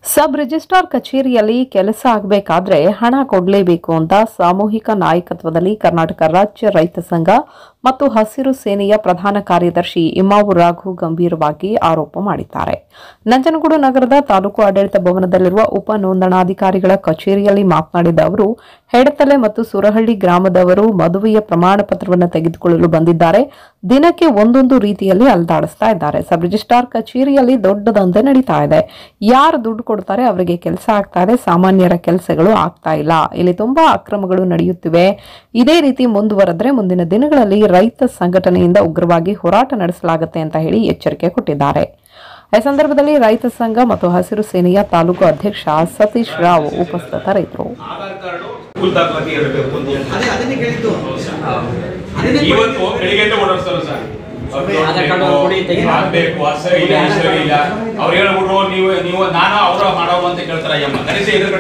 Sub registrar ಕಚೇರಿಯಲ್ಲಿ ಕೆಲಸ ಆಗಬೇಕಾದ್ರೆ ಹಣ ಕೊಡಲೇಬೇಕು ಅಂತ ಸಾಮೂಹಿಕ ನಾಯಕತ್ವದಲ್ಲಿ ಕರ್ನಾಟಕ ರಾಜ್ಯ ರೈತ ಸಂಘ ಮತ್ತು ಹಸಿರು ಸೇನೆಯ ಪ್ರಧಾನ ಕಾರ್ಯದರ್ಶಿ ಇಮಾವು ರಾಘು ಗಂಭೀರವಾಗಿ ಆರೋಪ ಮಾಡಿದ್ದಾರೆ ನಂಜನಗೂಡು ನಗರದ ತಾಲೂಕು ಆಡಳಿತ ಭವನದಲ್ಲಿರುವ ಉಪ ನೋಂದಣಾಧಿಕಾರಿಗಳ ಕಚೇರಿಯಲ್ಲಿ ಮಾತನಾಡಿದ ಅವರು ಹೆಡತಲೆ ಮತ್ತು ಸುರಹಳ್ಳಿ ಗ್ರಾಮದವರು ಮದುವೆಯ ಪ್ರಮಾಣ ಪತ್ರವನ್ನು ತೆಗೆದುಕೊಳ್ಳಲು ಬಂದಿದ್ದಾರೆ ದಿನಕ್ಕೆ ಒಂದೊಂದು ರೀತಿಯಲ್ಲಿ ಅಲ್ದಾಡಿಸ್ತಾ ಇದ್ದಾರೆ ಸಬ್ ರಿಜಿಸ್ಟ್ರಾರ್ ಕಚೇರಿಯಲ್ಲಿ ದೊಡ್ಡ ದಂಧೆ ನಡೀತಾ ಇದೆ ಯಾರು ದುಡ್ಡು ಕೊಡ್ತಾರೆ ಅವರಿಗೆ ಕೆಲಸ ಆಗ್ತಾ ಇದೆ ಸಾಮಾನ್ಯರ ಕೆಲಸಗಳು ಆಗ್ತಾ ಇಲ್ಲ ಇಲ್ಲಿ ತುಂಬಾ ಅಕ್ರಮಗಳು ನಡೆಯುತ್ತಿವೆ ಇದೇ ರೀತಿ ಮುಂದುವರೆದ್ರೆ ಮುಂದಿನ ದಿನಗಳಲ್ಲಿ ರೈತ ಸಂಘಟನೆಯಿಂದ ಉಗ್ರವಾಗಿ ಹೋರಾಟ ನಡೆಸಲಾಗುತ್ತೆ ಅಂತ ಹೇಳಿ ಎಚ್ಚರಿಕೆ ಕೊಟ್ಟಿದ್ದಾರೆ ಈ ಸಂದರ್ಭದಲ್ಲಿ ರೈತ ಸಂಘ ಮತ್ತು ಹಸಿರು ಸೇನೆಯ ತಾಲೂಕು ಅಧ್ಯಕ್ಷ ಸತೀಶ್ ರಾವ್ ಉಪಸ್ಥಿತರಿದ್ದರು ಆಧಾರ್ ಕಾರ್ಡು ಸ್ಕೂಲ್ ದಾಖಲಾತಿ ಇರಬೇಕು ಅಂತ ಹೇಳ್ತಾರೆ. ಅದೇ ಅದನ್ನೇ ಕೇಳಿದ್ದು ಅದನ್ನೇ ಇವತ್ತು ಬೆಳಿಗ್ಗೆ ಓಡಾಡ್ತಾರೆ ಸರ್ ಆಧಾರ್ ಕಾರ್ಡು ಕೊಡಿ, ತೆಗಿ. ಆಗ್ಬೇಕು ಅದು ಸರಿ ಇಲ್ಲ ಇದು ಸರಿ ಇಲ್ಲ ಅವ್ರು ಹೇಳ್ಬಿಟ್ರು ನೀವು ನೀವು ನಾನು ಅವ್ರ ಮಾಡೋರು ಅಂತ ಕೇಳ್ತಾರೆ ಅಯ್ಯಮ್ಮ ಕನಿಷ್ಠ ಎದುರು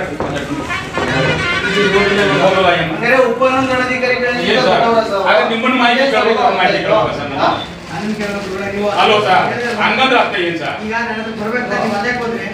ಹೋಗಲ್ಲ ಅಯ್ಯಮ್ಮ ಅಂದ್ರೆ ಉಪನೋಂದಣಾಧಿಕಾರಿಗಳಿಂದ ಇಲ್ಲ ಸರ್ ಕೊಟ್ಟವ್ರ ಸರ್. ಆಗ ನಿಮ್ಮನ್ನ ಮಾಹಿತಿ ಕೇಳಬೇಕು ಅವ್ರ ಮಾಹಿತಿ ಕೇಳಬೇಕು ಸರ್ ಹಾ? ನಾನು. ಅದನ್ನ ಕೇಳೋದು ಕೂಡ ನೀವು ಅಲ್ವಾ ಸರ್ ಹಂಗಂದ್ರೆ ಅರ್ಥ ಏನ್ ಸರ್ ಈಗ ನನ್ನ ಹತ್ರ ಬರ್ಬೇಕು ತಾನೆ, ನೀವು ಅದೇ ಹೋದ್ರೆ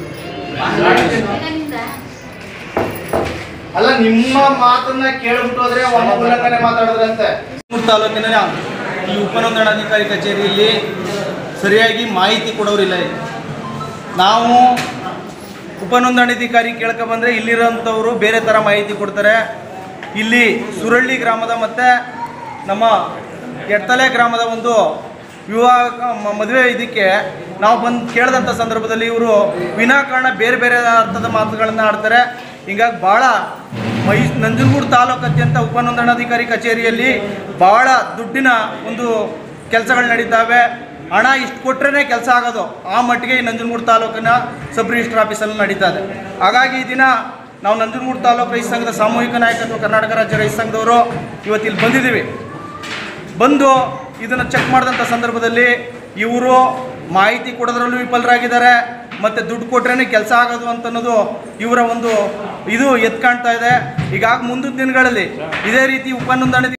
ಅಲ್ಲ ನಿಮ್ಮ ಮಾತನ್ನ ಕೇಳ್ಬಿಟ್ಟು ಹೋದ್ರೆ ಒಮ್ಮ ಉಲ್ಲಂಘನೆ ಮಾತಾಡಿದ್ರಂತೆ ಮೂರು ತಾಲೂಕಿನ ಈ ಉಪನೋಂದಣಾಧಿಕಾರಿ ಕಚೇರಿಯಲ್ಲಿ ಸರಿಯಾಗಿ ಮಾಹಿತಿ ಕೊಡೋರಿಲ್ಲ ಇಲ್ಲಿ. ನಾವು ಉಪನೋಂದಣಾಧಿಕಾರಿ ಕೇಳ್ಕೊ ಬಂದರೆ ಇಲ್ಲಿರೋಂಥವ್ರು ಬೇರೆ ಥರ ಮಾಹಿತಿ ಕೊಡ್ತಾರೆ ಇಲ್ಲಿ ಸುರಳ್ಳಿ ಗ್ರಾಮದ ಮತ್ತು ನಮ್ಮ ಎಡ್ತಲೆ ಗ್ರಾಮದ ಒಂದು ವಿವಾಹ ಮ- ಮದುವೆ ಇದಕ್ಕೆ ನಾವು ಬಂದು ಕೇಳಿದಂಥ ಸಂದರ್ಭದಲ್ಲಿ ಇವರು ವಿನಾಕಾರಣ ಬೇರೆ ಬೇರೆ ಅರ್ಥದ ಮಾತುಗಳನ್ನು ಆಡ್ತಾರೆ ಹಿಂಗಾಗಿ ಭಾಳ ಮೈ ನಂಜನಗೂಡು ತಾಲೂಕಾದ್ಯಂತ ಉಪನೋಂದಣಾಧಿಕಾರಿ ಕಚೇರಿಯಲ್ಲಿ ಭಾಳ ದುಡ್ಡಿನ ಒಂದು ಕೆಲಸಗಳು ನಡೀತಾವೆ ಹಣ ಇಷ್ಟು ಕೊಟ್ಟರೆ ಕೆಲಸ ಆಗೋದು ಆ ಮಟ್ಟಿಗೆ ಈ ನಂಜನಗೂಡು ತಾಲೂಕಿನ ಸಬ್ ರಿಜಿಸ್ಟರ್ ಆಫೀಸಲ್ಲಿ ನಡೀತಾ ಇದೆ ಹಾಗಾಗಿ ಈ ದಿನ ನಾವು ನಂಜನಗೂಡು ತಾಲೂಕು ರೈತ ಸಂಘದ ಸಾಮೂಹಿಕ ನಾಯಕತ್ವ ಕರ್ನಾಟಕ ರಾಜ್ಯ ರೈತ ಸಂಘದವರು ಇವತ್ತು ಇಲ್ಲಿ ಬಂದಿದ್ದೀವಿ ಬಂದು ಇದನ್ನು ಚೆಕ್ ಮಾಡಿದಂಥ ಸಂದರ್ಭದಲ್ಲಿ ಇವರು ಮಾಹಿತಿ ಕೊಡೋದ್ರಲ್ಲೂ ವಿಫಲರಾಗಿದ್ದಾರೆ ಮತ್ತು ದುಡ್ಡು ಕೊಟ್ರೇ ಕೆಲಸ ಆಗೋದು ಅಂತ ಅನ್ನೋದು ಇವರ ಒಂದು ಇದು ಎದ್ದು ಕಾಣ್ತಾ ಇದೆ ಹೀಗಾಗಿ ಮುಂದಿನ ದಿನಗಳಲ್ಲಿ ಇದೇ ರೀತಿ ಉಪನೋಂದಣಿ